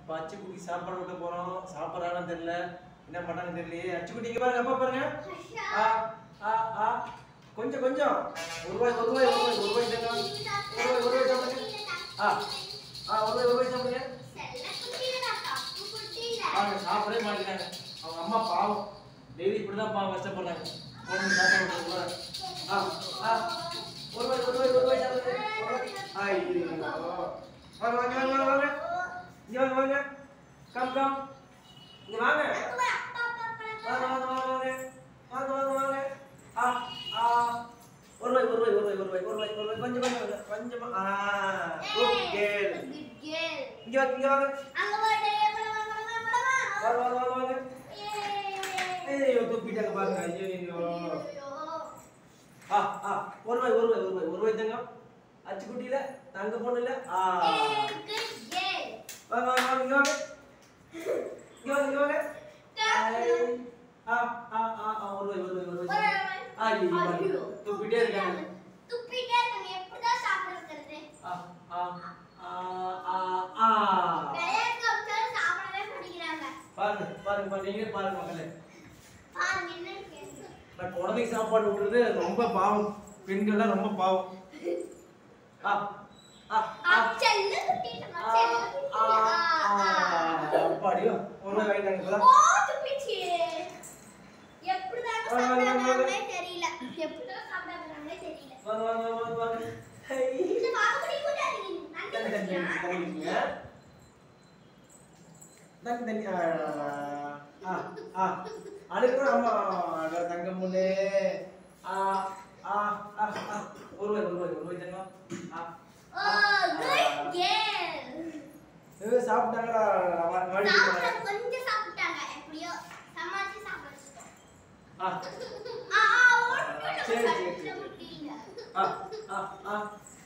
அச்சுக்குட்டி சாப்பாடு விட்டு போறோம் சாப்பிட்றான்னு தெரியல என்ன பண்ணான்னு தெரியலையே அச்சுக்குட்டி இங்க பாருங்க அப்பா பாருங்க ஆ ஆ ஆ கொஞ்சம் கொஞ்சம் ஒரு ரூபாய் ஒரு ரூபாய் ஒரு ரூபாய் ஒரு ரூபாய் தாங்க ஒரு ரூபாய் ஒரு ரூபாய் சாப்பிடுங்க ஆ ஆ ஒரு ரூபாய் ஒரு ரூபாய் சாப்பிடுங்க அவங்க சாப்பிடவே மாட்டேங்கிறாங்க அவங்க அம்மா பாவம் டெய்லி இப்படிதான் பாவம் கஷ்டப்படுறாங்க குழந்தை சாப்பிட விட்டுருக்குள்ள. ஆ ஆ ஒரு ரூபாய் ஒரு ரூபாய் ஒரு ரூபாய் சாப்பிடுங்க ஒரு ரூபாய். ஐயோ வாங்க வாங்க வாங்க வாங்க வாங்க இங்க வாங்க வாங்க கம் கம் இங்க வாங்க வாங்க வாங்க வாங்க வாங்க வாங்க வாங்க வாங்க ஆ ஆ ஒரு ரூபாய் ஒரு ரூபாய் ஒரு ரூபாய் ஒரு ரூபாய் ஒரு ரூபாய் ஒரு ரூபாய் கொஞ்சம் கொஞ்சம் கொஞ்சமா ஆ குட் கேர்ள் இங்க வாங்க இங்க வாங்க வாங்க வாங்க வாங்க வாங்க ஐயோ துப்பிட்டாங்க பாருங்க ஐயோ ஐயோ ஆ ஆ ஒரு ரூபாய் ஒரு ரூபாய் ஒரு ரூபாய் ஒரு ரூபாய் தங்கம் அச்சுக்குட்டியில தங்க பொண்ணுல ஆ வாங்க வாங்க வாங்க இங்க வாங்க இங்க வாங்க இங்க வாங்க ஐ. ஆ ஆ ஆ ஆ ஒரு ரூபாய் ஒரு ரூபாய் ஒரு ரூபாய் ஆ ஐயோ பாருங்க. துப்பிட்டே இருக்காங்க துப்பிட்டே இருக்காங்க எப்படிதான் சாப்பிடுறது ஆ ஆ ஆ ஆ ஆ விளையாட்டு காமிச்சாலும் சாப்பிடவே மாட்டேங்கிறாங்க பாருங்க பாருங்க பாருங்க நீங்களே பாருங்க மக்களே பாருங்க என்ன இருக்கு நான் குழந்தைக்கு சாப்பாடு விட்டுறது ரொம்ப பாவம் பெண்கள்லாம் ரொம்ப பாவம் ஆ ஆ ஆ செல்ல குட்டிட்டு ஆ, ஆ, ஆ. அப்பாடியோ ஒரு ரூபாய் வாங்கிட்டாங்க இப்பதான். ஓ துப்பிச்சு எப்படிதான் சாப்பிடுறாங்களே தெரியல எப்படிதான் சாப்பிடுறாங்களே தெரியல வாங்க வாங்க வாங்க வாங்க ஹை. இந்த பாகுபலி கூட நீங்க தண்ணி தண்ணி நன்றி தண்ணி குடிங்க. தண்ணி தண்ணி ஆ, ஆ ஆ அழுக்குறோம் அம்மா அட தங்கம் பொண்ணு ஆ ஆ ஆ ஆ. ஒரு ரூபாய் ஒரு ரூபாய் ஒரு ரூபாய் தங்கம் ஆ ஓ குட் கேர்ள் ஏ, சாப்பிட்டாங்களா வா- வாடி போறாங்க. சாப்பிட கொஞ்சம் சாப்பிட்டாங்க எப்படியோ சமாளிச்சு சாப்பிட வச்சுட்டோம் ஆ ஆ ஆ ஓட்டு சரி, சரி, சரி. முடியல ஆ ஆ ஆ